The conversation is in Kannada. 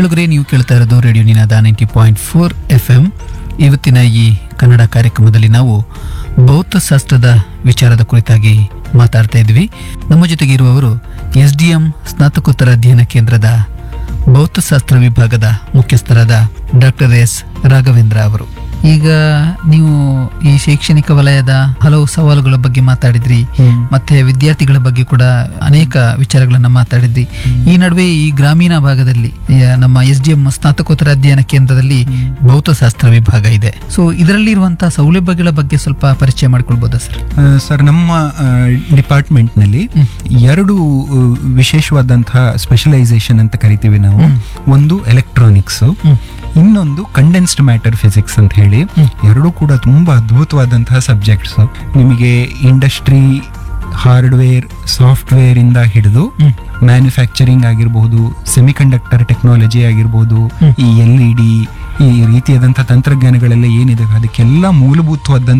ಕೆಳಗರೆ ನೀವು ಕೇಳ್ತಾ ಇರೋದು radio Ninaada ninety point four F M ಇವತ್ತಿನ ಈ ಕನ್ನಡ ಕಾರ್ಯಕ್ರಮದಲ್ಲಿ ನಾವು ಭೌತಶಾಸ್ತ್ರದ ವಿಚಾರದ ಕುರಿತಾಗಿ ಮಾತಾಡ್ತಾ ಇದ್ವಿ ನಮ್ಮ ಜೊತೆಗೆ ಇರುವವರು ಎಸ್ ಡಿ ಎಂ ಸ್ನಾತಕೋತ್ತರ ಅಧ್ಯಯನ ಕೇಂದ್ರದ ಭೌತಶಾಸ್ತ್ರ ವಿಭಾಗದ ಮುಖ್ಯಸ್ಥರಾದ ಡಾಕ್ಟರ್ ಎಸ್ ರಾಘವೇಂದ್ರ ಅವರು ಈಗ ನೀವು ಈ ಶೈಕ್ಷಣಿಕ ವಲಯದ ಹಲವು ಸವಾಲುಗಳ ಬಗ್ಗೆ ಮಾತಾಡಿದ್ರಿ ಮತ್ತೆ ವಿದ್ಯಾರ್ಥಿಗಳ ಬಗ್ಗೆ ಕೂಡ ಅನೇಕ ವಿಚಾರಗಳನ್ನ ಮಾತಾಡಿದ್ರಿ ಈ ನಡುವೆ ಈ ಗ್ರಾಮೀಣ ಭಾಗದಲ್ಲಿ ಈ ನಮ್ಮ ಎಸ್ ಡಿ ಎಂ ಸ್ನಾತಕೋತ್ತರ ಅಧ್ಯಯನ ಕೇಂದ್ರದಲ್ಲಿ ಭೌತಶಾಸ್ತ್ರ ವಿಭಾಗ ಇದೆ ಸೊ ಇದರಲ್ಲಿ ಇರುವಂತಹ ಸೌಲಭ್ಯಗಳ ಬಗ್ಗೆ ಸ್ವಲ್ಪ ಪರಿಚಯ ಮಾಡ್ಕೊಳ್ಬೋದಾ ಸರ್ ಆ, ಸರ್ ನಮ್ಮ ಡಿಪಾರ್ಟ್ಮೆಂಟ್ನಲ್ಲಿ ಎರಡು ಆ, ವಿಶೇಷವಾದಂತಹ ಸ್ಪೆಷಲೈಸೇಷನ್ ಅಂತ ಕರಿತೀವಿ ನಾವು ಒಂದು ಎಲೆಕ್ಟ್ರಾನಿಕ್ಸ್ ಇನ್ನೊಂದು ಕಂಡೆನ್ಸ್ಡ್ ಮ್ಯಾಟರ್ ಫಿಸಿಕ್ಸ್ ಅಂತ ಹೇಳಿ ಎರಡೂ ಕೂಡ ತುಂಬಾ ಅದ್ಭುತವಾದಂತಹ ಸಬ್ಜೆಕ್ಟ್ಸ್ ನಿಮಗೆ ಇಂಡಸ್ಟ್ರಿ ಹಾರ್ಡ್ವೇರ್ ಸಾಫ್ಟ್ವೇರ್ ಇಂದ ಹಿಡಿದು ಮ್ಯಾನುಫ್ಯಾಕ್ಚರಿಂಗ್ ಆಗಿರಬಹುದು ಸೆಮಿಕಂಡಕ್ಟರ್ ಟೆಕ್ನಾಲಜಿ ಆಗಿರಬಹುದು ಈ ಎಲ್ ಇ ಡಿ ಈ ರೀತಿಯಾದಂತಹ ತಂತ್ರಜ್ಞಾನಗಳೆಲ್ಲ ಏನಿದೆ ಅದಕ್ಕೆಲ್ಲ ಮೂಲಭೂತವಾದಂತಹ